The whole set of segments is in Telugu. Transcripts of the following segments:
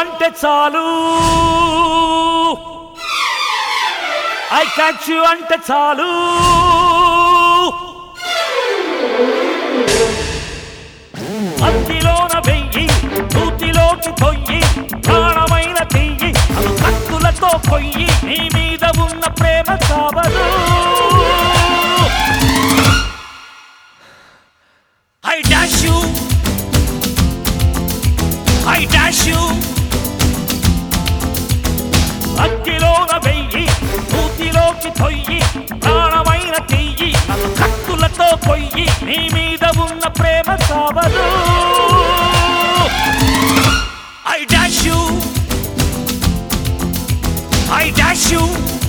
అంటే చాలు ఐ క్యాచ్ యు అంటే చాలు అత్తిలోన వెయ్యి నూతిలోకి పొయ్యి ప్రాణమైన చెయ్యి అను కత్తులతో కొయ్యి నీ మీద ఉన్న ప్రేమ కావదు I dash you I dash you అగ్గిలోన వెయ్యి నూతిలోకి తొయ్యి ప్రాణమైన చెయ్యి నన్ను కత్తులతో కొయ్యి నీ మీద ఉన్న ప్రేమ కావదు I dash you I dash you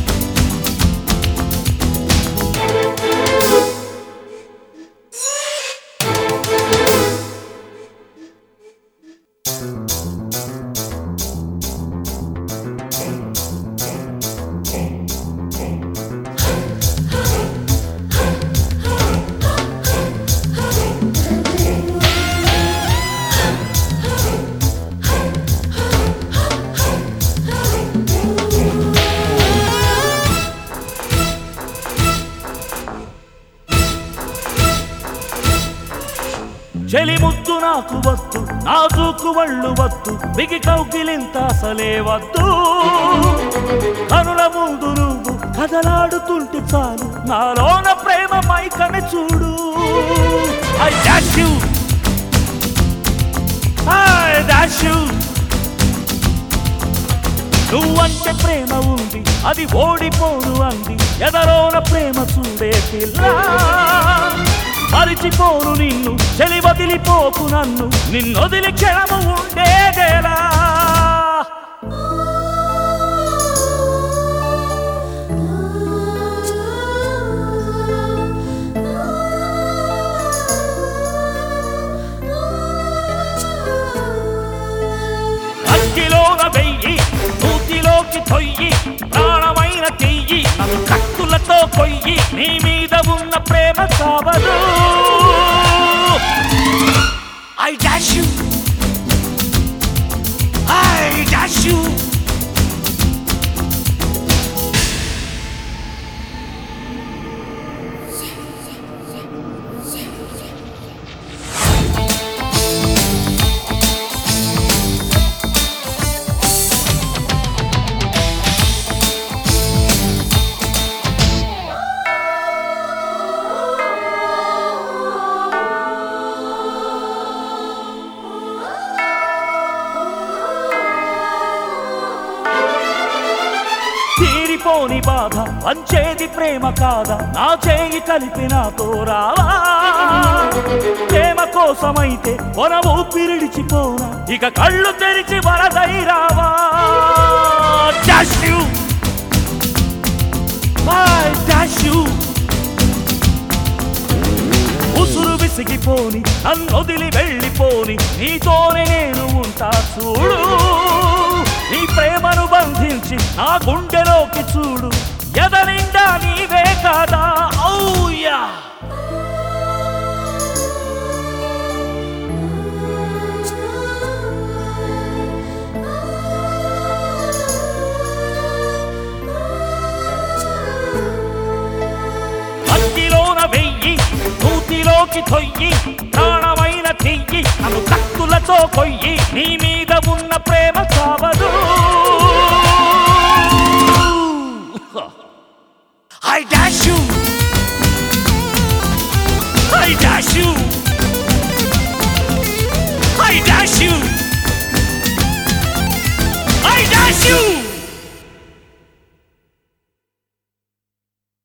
చెలి ముద్దు నాకు వద్దు నాజూకు వళ్ళు వద్దు బిగి కౌగిలింత అసలే వద్దు కనుల ముందు నువ్వు కదలాడుతుంటే చాలు నాలోన ప్రేమ మైకని చూడు I dash you I dash you నువ్వంటే ప్రేమ ఉంది అది ఓడిపోను అంది ఎదరోన ప్రేమ చూడే పిల్ల మరిచిపోను నిన్ను చెలి వదిలిపోకు నన్ను నిన్నొదిలి క్షణము ఉండేదేలా అగ్గిలోన వెయ్యి నూతిలోకి తొయ్యి ప్రాణమైన చెయ్యి నన్ను కత్తులతో కొయ్యి నీ మీద ఉన్న ప్రేమ కావదు I dash you I dash you తీరిపోని బాధ పంచేది ప్రేమ కాదా నా చేయి కలిపి నాతో రావా ప్రేమ కోసమైతే కొన ఊపిరిడిచిపోనా ఇక కళ్ళు తెరిచి వరదై రావా dash you I dash you ఉసురు విసిగిపోని నన్నొదిలి వెళ్ళిపోని నీతోనే నేను ఉంటా చూడు నీ ప్రేమను బంధించి నా గుండెలోకి చూడు ఎదనిండా నీవే కాదా ఔయా అగ్గిలోన వెయ్యి నూతిలోకి తొయ్యి ప్రాణమైన చెయ్యి నన్ను కత్తులతో కొయ్యి నీ మీద ఉన్న ప్రేమ కావదు I dash you I dash you